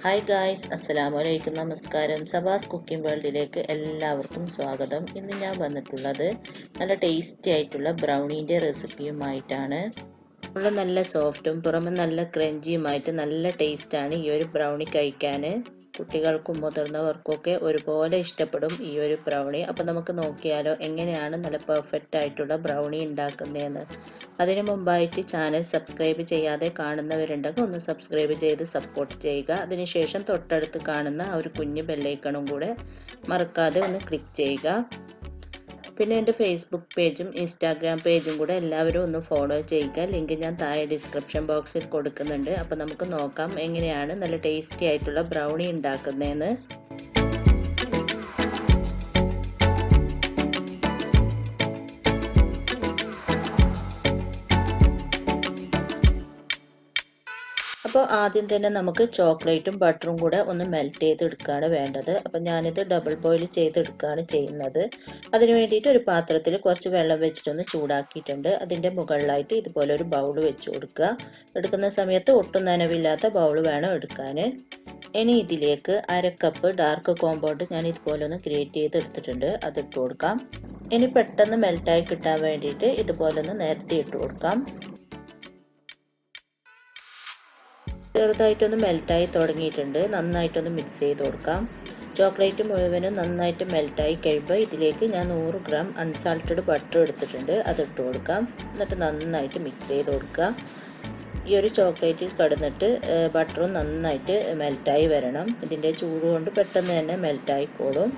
hi guys അസ്സലാമു അലൈക്കും നമസ്കാരം സബാസ് കുക്കിംഗ് വേൾഡിലേക്ക് എല്ലാവർക്കും സ്വാഗതം ഇന്ന് ഞാൻ വന്നിട്ടുള്ളത് നല്ല ടേസ്റ്റി ആയിട്ടുള്ള ബ്രൗണീൻ്റെ റെസിപ്പിയുമായിട്ടാണ് ഉള്ള നല്ല സോഫ്റ്റും പുറമെ നല്ല ക്രഞ്ചിയുമായിട്ട് നല്ല ടേസ്റ്റാണ് ഈ ഒരു ബ്രൗണി കഴിക്കാൻ കുട്ടികൾക്കും മുതിർന്നവർക്കൊക്കെ ഒരുപോലെ ഇഷ്ടപ്പെടും ഈ ഒരു ബ്രൗണി അപ്പോൾ നമുക്ക് നോക്കിയാലോ എങ്ങനെയാണ് നല്ല പെർഫെക്റ്റ് ആയിട്ടുള്ള ബ്രൗണി ഉണ്ടാക്കുന്നതെന്ന് അതിനു മുമ്പായിട്ട് ചാനൽ സബ്സ്ക്രൈബ് ചെയ്യാതെ കാണുന്നവരുണ്ടെങ്കിൽ ഒന്ന് സബ്സ്ക്രൈബ് ചെയ്ത് സപ്പോർട്ട് ചെയ്യുക അതിനുശേഷം തൊട്ടടുത്ത് കാണുന്ന ആ ഒരു കുഞ്ഞു ബെല്ലൈക്കണും കൂടെ മറക്കാതെ ഒന്ന് ക്ലിക്ക് ചെയ്യുക പിന്നെ എൻ്റെ ഫേസ്ബുക്ക് പേജും ഇൻസ്റ്റാഗ്രാം പേജും കൂടെ എല്ലാവരും ഒന്ന് ഫോളോ ചെയ്യുക ലിങ്ക് ഞാൻ താഴെ ഡിസ്ക്രിപ്ഷൻ ബോക്സിൽ കൊടുക്കുന്നുണ്ട് അപ്പോൾ നമുക്ക് നോക്കാം എങ്ങനെയാണ് നല്ല ടേസ്റ്റി ആയിട്ടുള്ള ബ്രൗണി ഉണ്ടാക്കുന്നതെന്ന് അപ്പോൾ ആദ്യം തന്നെ നമുക്ക് ചോക്ലേറ്റും ബട്ടറും കൂടെ ഒന്ന് മെൽറ്റ് ചെയ്തെടുക്കുകയാണ് വേണ്ടത് അപ്പോൾ ഞാനിത് ഡബിൾ ബോയിൽ ചെയ്തെടുക്കുകയാണ് ചെയ്യുന്നത് അതിന് വേണ്ടിയിട്ട് ഒരു പാത്രത്തിൽ കുറച്ച് വെള്ളം വെച്ചിട്ടൊന്ന് ചൂടാക്കിയിട്ടുണ്ട് അതിൻ്റെ മുകളിലായിട്ട് ഇതുപോലെ ഒരു ബൗൾ വെച്ച് കൊടുക്കുക എടുക്കുന്ന സമയത്ത് ഒട്ടും നനവില്ലാത്ത ബൗൾ വേണം എടുക്കാൻ ഇനി ഇതിലേക്ക് അര കപ്പ് ഡാർക്ക് കോമ്പൗണ്ട് ഞാൻ ഇതുപോലെ ഒന്ന് ഗ്രേറ്റ് ചെയ്ത് എടുത്തിട്ടുണ്ട് അത് ഇട്ട് കൊടുക്കാം ഇനി പെട്ടെന്ന് മെൽറ്റായി കിട്ടാൻ വേണ്ടിയിട്ട് ഇതുപോലെ ഒന്ന് നേരത്തെ ഇട്ട് കൊടുക്കാം ചെറുതായിട്ടൊന്ന് മെൽറ്റായി തുടങ്ങിയിട്ടുണ്ട് നന്നായിട്ടൊന്ന് മിക്സ് ചെയ്ത് കൊടുക്കാം ചോക്ലേറ്റ് മുഴുവനും നന്നായിട്ട് മെൽറ്റായി കഴിയുമ്പോൾ ഇതിലേക്ക് ഞാൻ നൂറ് ഗ്രാം അൺസാൾട്ടഡ് ബട്ടർ എടുത്തിട്ടുണ്ട് അത് ഇട്ട് കൊടുക്കാം എന്നിട്ട് നന്നായിട്ട് മിക്സ് ചെയ്ത് കൊടുക്കുക ഈ ഒരു ചോക്ലേറ്റിൽ കിടന്നിട്ട് ബട്ടറും നന്നായിട്ട് മെൽറ്റായി വരണം ഇതിൻ്റെ ചൂട് കൊണ്ട് പെട്ടെന്ന് തന്നെ മെൽറ്റായിക്കോളും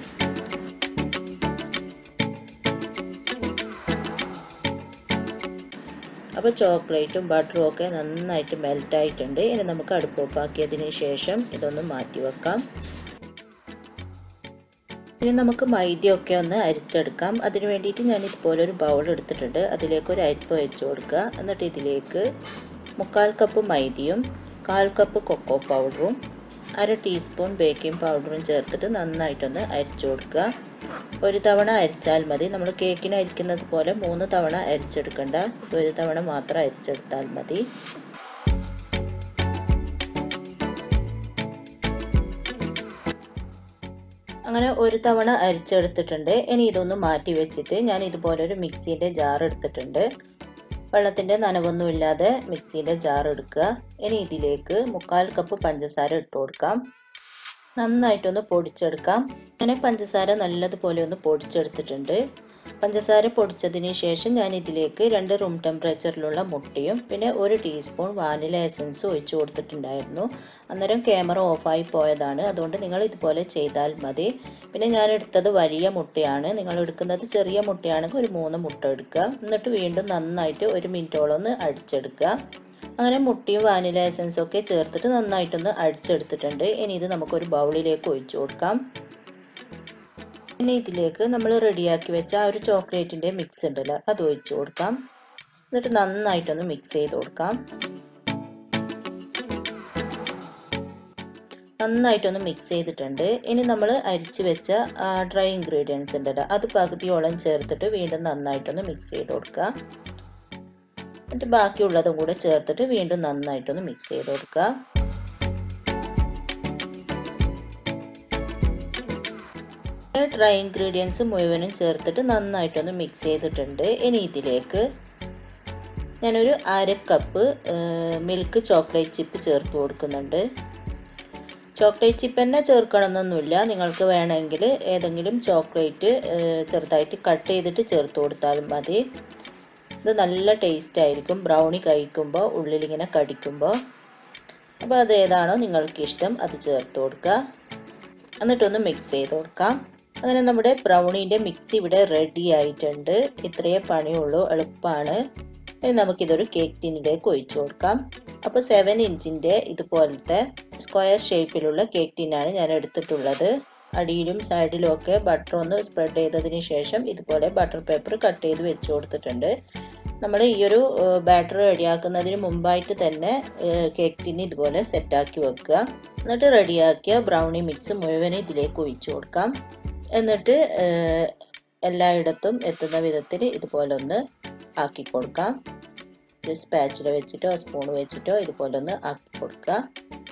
അപ്പോൾ ചോക്ലേറ്റും ബട്ടറും ഒക്കെ നന്നായിട്ട് മെൽറ്റായിട്ടുണ്ട് ഇനി നമുക്ക് അടുപ്പ് ഓഫാക്കിയതിന് ശേഷം ഇതൊന്ന് മാറ്റി വെക്കാം ഇനി നമുക്ക് മൈദയൊക്കെ ഒന്ന് അരിച്ചെടുക്കാം അതിന് വേണ്ടിയിട്ട് ഞാൻ ഇതുപോലെ ഒരു ബൗൾ എടുത്തിട്ടുണ്ട് അതിലേക്ക് ഒരു അരിപ്പ് വെച്ച് കൊടുക്കുക എന്നിട്ട് ഇതിലേക്ക് മുക്കാൽ കപ്പ് മൈദയും കാൽ കപ്പ് കൊക്കോ പൗഡറും അര ടീസ്പൂൺ ബേക്കിംഗ് പൗഡറും ചേർത്തിട്ട് നന്നായിട്ടൊന്ന് അരിച്ചു കൊടുക്കുക ഒരു തവണ അരിച്ചാൽ മതി നമ്മൾ കേക്കിന് അരിക്കുന്നത് പോലെ മൂന്ന് തവണ അരിച്ചെടുക്കണ്ട ഒരു തവണ മാത്രം അരിച്ചെടുത്താൽ മതി അങ്ങനെ ഒരു തവണ അരിച്ചെടുത്തിട്ടുണ്ട് ഇനി ഇതൊന്ന് മാറ്റി വെച്ചിട്ട് ഞാൻ ഇതുപോലെ ഒരു മിക്സീൻ്റെ ജാർ എടുത്തിട്ടുണ്ട് വെള്ളത്തിൻ്റെ നനവൊന്നുമില്ലാതെ മിക്സീൻ്റെ ജാർ എടുക്കുക ഇനി ഇതിലേക്ക് മുക്കാൽ കപ്പ് പഞ്ചസാര ഇട്ട് കൊടുക്കാം നന്നായിട്ടൊന്ന് പൊടിച്ചെടുക്കാം അങ്ങനെ പഞ്ചസാര നല്ലതുപോലെ ഒന്ന് പൊടിച്ചെടുത്തിട്ടുണ്ട് പഞ്ചസാര പൊടിച്ചതിന് ശേഷം ഞാൻ ഇതിലേക്ക് രണ്ട് റൂം ടെമ്പറേച്ചറിലുള്ള മുട്ടയും പിന്നെ ഒരു ടീസ്പൂൺ വാനില എസൻസ് ഒഴിച്ചു കൊടുത്തിട്ടുണ്ടായിരുന്നു അന്നേരം ക്യാമറ ഓഫായി പോയതാണ് അതുകൊണ്ട് നിങ്ങൾ ഇതുപോലെ ചെയ്താൽ മതി പിന്നെ ഞാൻ എടുത്തത് വലിയ മുട്ടയാണ് നിങ്ങൾ എടുക്കുന്നത് ചെറിയ മുട്ടയാണെങ്കിൽ ഒരു മൂന്ന് മുട്ട എടുക്കുക എന്നിട്ട് വീണ്ടും നന്നായിട്ട് ഒരു മിനിറ്റോളം ഒന്ന് അടിച്ചെടുക്കുക അങ്ങനെ മുട്ടയും വാനില എസൻസും ഒക്കെ ചേർത്തിട്ട് നന്നായിട്ടൊന്ന് അടിച്ചെടുത്തിട്ടുണ്ട് ഇനി ഇത് നമുക്കൊരു ബൗളിലേക്ക് ഒഴിച്ചു കൊടുക്കാം ഇനി ഇതിലേക്ക് നമ്മൾ റെഡിയാക്കി വെച്ച ആ ഒരു ചോക്ലേറ്റിൻ്റെ മിക്സ് ഉണ്ടല്ലോ അത് ഒഴിച്ചു കൊടുക്കാം എന്നിട്ട് നന്നായിട്ടൊന്ന് മിക്സ് ചെയ്ത് കൊടുക്കാം നന്നായിട്ടൊന്ന് മിക്സ് ചെയ്തിട്ടുണ്ട് ഇനി നമ്മൾ അരിച്ച് വെച്ച ഡ്രൈ ഇൻഗ്രീഡിയൻസ് ഉണ്ടല്ലോ അത് പകുതിയോളം ചേർത്തിട്ട് വീണ്ടും നന്നായിട്ടൊന്ന് മിക്സ് ചെയ്ത് കൊടുക്കുക എന്നിട്ട് ബാക്കിയുള്ളതും കൂടെ ചേർത്തിട്ട് വീണ്ടും നന്നായിട്ടൊന്ന് മിക്സ് ചെയ്ത് കൊടുക്കുക ഡ്രൈ ഇൻഗ്രീഡിയൻസ് മുഴുവനും ചേർത്തിട്ട് നന്നായിട്ടൊന്ന് മിക്സ് ചെയ്തിട്ടുണ്ട് ഇനി ഇതിലേക്ക് ഞാനൊരു അര കപ്പ് മിൽക്ക് ചോക്ലേറ്റ് ചിപ്പ് ചേർത്ത് കൊടുക്കുന്നുണ്ട് ചോക്ലേറ്റ് ചിപ്പ് തന്നെ ചേർക്കണമെന്നൊന്നുമില്ല നിങ്ങൾക്ക് വേണമെങ്കിൽ ഏതെങ്കിലും ചോക്ലേറ്റ് ചെറുതായിട്ട് കട്ട് ചെയ്തിട്ട് ചേർത്ത് കൊടുത്താലും മതി ഇത് നല്ല ടേസ്റ്റ് ആയിരിക്കും ബ്രൗണി കഴിക്കുമ്പോൾ ഉള്ളിലിങ്ങനെ കടിക്കുമ്പോൾ അപ്പോൾ അത് ഏതാണോ നിങ്ങൾക്ക് ഇഷ്ടം അത് ചേർത്ത് കൊടുക്കുക എന്നിട്ടൊന്ന് മിക്സ് ചെയ്ത് കൊടുക്കാം അങ്ങനെ നമ്മുടെ ബ്രൗണീൻ്റെ മിക്സ് ഇവിടെ റെഡി ആയിട്ടുണ്ട് ഇത്രയേ പണിയുള്ളൂ എളുപ്പമാണ് ഇനി നമുക്കിതൊരു കേക്ക് ടിന്നിലേക്ക് ഒഴിച്ചു കൊടുക്കാം അപ്പോൾ സെവൻ ഇഞ്ചിൻ്റെ ഇതുപോലത്തെ സ്ക്വയർ ഷേപ്പിലുള്ള കേക്ക് ടിന്നാണ് ഞാൻ എടുത്തിട്ടുള്ളത് അടിയിലും സൈഡിലും ഒക്കെ ബട്ടർ ഒന്ന് സ്പ്രെഡ് ചെയ്തതിന് ശേഷം ഇതുപോലെ ബട്ടർ പേപ്പർ കട്ട് ചെയ്ത് വെച്ച് കൊടുത്തിട്ടുണ്ട് നമ്മൾ ഈ ഒരു ബാറ്റർ റെഡിയാക്കുന്നതിന് മുമ്പായിട്ട് തന്നെ കേക്ക് ടിന്ന് ഇതുപോലെ സെറ്റാക്കി വെക്കുക എന്നിട്ട് റെഡിയാക്കിയ ബ്രൗണി മിക്സ് മുഴുവനും ഇതിലേക്ക് ഒഴിച്ചു കൊടുക്കാം എന്നിട്ട് എല്ലായിടത്തും എത്തുന്ന വിധത്തിൽ ഇതുപോലെ ഒന്ന് ആക്കി കൊടുക്കാം ഒരു സ്പാച്ചില വെച്ചിട്ടോ സ്പൂൺ വെച്ചിട്ടോ ഇതുപോലെ ഒന്ന് ആക്കി കൊടുക്കുക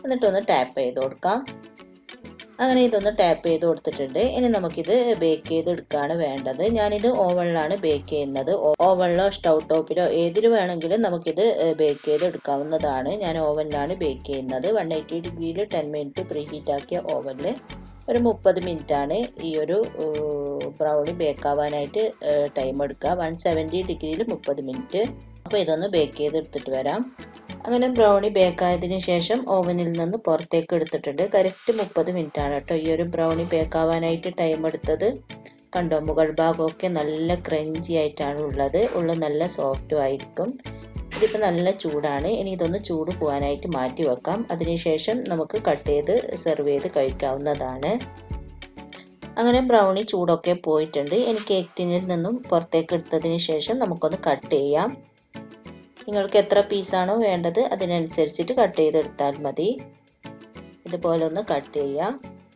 എന്നിട്ടൊന്ന് ടാപ്പ് ചെയ്ത് കൊടുക്കാം അങ്ങനെ ഇതൊന്ന് ടാപ്പ് ചെയ്ത് കൊടുത്തിട്ടുണ്ട് ഇനി നമുക്കിത് ബേക്ക് ചെയ്തെടുക്കുകയാണ് വേണ്ടത് ഞാനിത് ഓവനിലാണ് ബേക്ക് ചെയ്യുന്നത് ഓവനിലോ സ്റ്റൗ ടോപ്പിലോ ഏതിൽ വേണമെങ്കിലും നമുക്കിത് ബേക്ക് ചെയ്ത് എടുക്കാവുന്നതാണ് ഞാൻ ഓവനിലാണ് ബേക്ക് ചെയ്യുന്നത് വൺ എയ്റ്റി ഡിഗ്രിയിൽ ടെൻ മിനിറ്റ് പ്രീ ഹീറ്റ് ആക്കിയ ഓവനിൽ ഒരു മുപ്പത് ആണ് ഈ ഒരു ബ്രൗണി ബേക്ക് ആവാനായിട്ട് ടൈം എടുക്കുക വൺ സെവൻറ്റി ഡിഗ്രിയിൽ മുപ്പത് മിനിറ്റ് അപ്പോൾ ഇതൊന്ന് ബേക്ക് ചെയ്തെടുത്തിട്ട് വരാം അങ്ങനെ ബ്രൗണി ബേക്കായതിന് ശേഷം ഓവനിൽ നിന്ന് പുറത്തേക്ക് എടുത്തിട്ടുണ്ട് കറക്റ്റ് മുപ്പത് മിനിറ്റ് ആണ് കേട്ടോ ഈ ഒരു ബ്രൗണി ബേക്കാവാനായിട്ട് ടൈം എടുത്തത് കണ്ടോ മുകൾ ഭാഗമൊക്കെ നല്ല ക്രഞ്ചി ആയിട്ടാണ് ഉള്ളത് ഉള്ള നല്ല സോഫ്റ്റും ആയിരിക്കും ഇതിപ്പോൾ നല്ല ചൂടാണ് ഇനി ഇതൊന്ന് ചൂട് പോകാനായിട്ട് മാറ്റി വെക്കാം അതിനുശേഷം നമുക്ക് കട്ട് ചെയ്ത് സെർവ് ചെയ്ത് കഴിക്കാവുന്നതാണ് അങ്ങനെ ബ്രൗണി ചൂടൊക്കെ പോയിട്ടുണ്ട് ഇനി കേക്ക് ടിന്നിൽ നിന്നും പുറത്തേക്ക് എടുത്തതിന് ശേഷം നമുക്കൊന്ന് കട്ട് ചെയ്യാം നിങ്ങൾക്ക് എത്ര പീസാണോ വേണ്ടത് അതിനനുസരിച്ചിട്ട് കട്ട് ചെയ്തെടുത്താൽ മതി ഇതുപോലെ ഒന്ന് കട്ട് ചെയ്യാം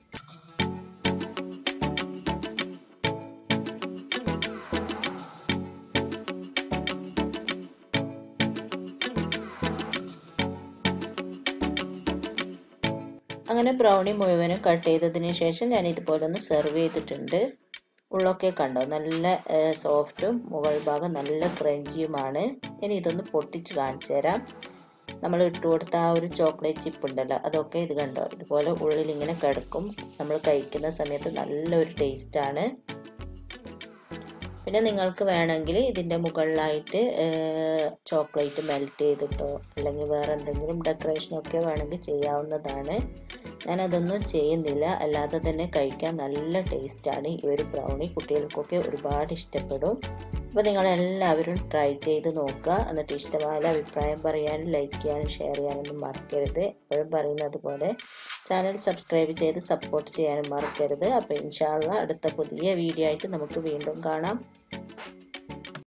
അങ്ങനെ ബ്രൗണി മുഴുവനും കട്ട് ചെയ്തതിന് ശേഷം ഞാൻ ഇതുപോലെ ഒന്ന് സെർവ് ചെയ്തിട്ടുണ്ട് ഉള്ളൊക്കെ കണ്ടോ നല്ല സോഫ്റ്റും മുകൾ ഭാഗം നല്ല ക്രഞ്ചിയുമാണ് ഇനി ഇതൊന്ന് പൊട്ടിച്ച് കാണിച്ചു തരാം നമ്മൾ ഇട്ട് കൊടുത്ത ആ ഒരു ചോക്ലേറ്റ് ചിപ്പ് ഉണ്ടല്ലോ അതൊക്കെ ഇത് കണ്ടോ ഇതുപോലെ ഉള്ളിൽ ഇങ്ങനെ കിടക്കും നമ്മൾ കഴിക്കുന്ന സമയത്ത് നല്ലൊരു ടേസ്റ്റാണ് പിന്നെ നിങ്ങൾക്ക് വേണമെങ്കിൽ ഇതിൻ്റെ മുകളിലായിട്ട് ചോക്ലേറ്റ് മെൽറ്റ് ചെയ്തിട്ടോ അല്ലെങ്കിൽ വേറെ എന്തെങ്കിലും ഡെക്കറേഷനൊക്കെ വേണമെങ്കിൽ ചെയ്യാവുന്നതാണ് ഞാനതൊന്നും ചെയ്യുന്നില്ല അല്ലാതെ തന്നെ കഴിക്കാൻ നല്ല ടേസ്റ്റാണ് ഈ ഒരു ബ്രൗണി കുട്ടികൾക്കൊക്കെ ഒരുപാട് ഇഷ്ടപ്പെടും അപ്പോൾ നിങ്ങളെല്ലാവരും ട്രൈ ചെയ്ത് നോക്കുക എന്നിട്ട് ഇഷ്ടമായ അഭിപ്രായം പറയാനും ലൈക്ക് ചെയ്യാനും ഷെയർ ചെയ്യാനൊന്നും മറക്കരുത് എപ്പോഴും പറയുന്നത് പോലെ ചാനൽ സബ്സ്ക്രൈബ് ചെയ്ത് സപ്പോർട്ട് ചെയ്യാനും മറക്കരുത് അപ്പോൾ ഇൻഷാല്ല അടുത്ത പുതിയ വീഡിയോ ആയിട്ട് നമുക്ക് വീണ്ടും കാണാം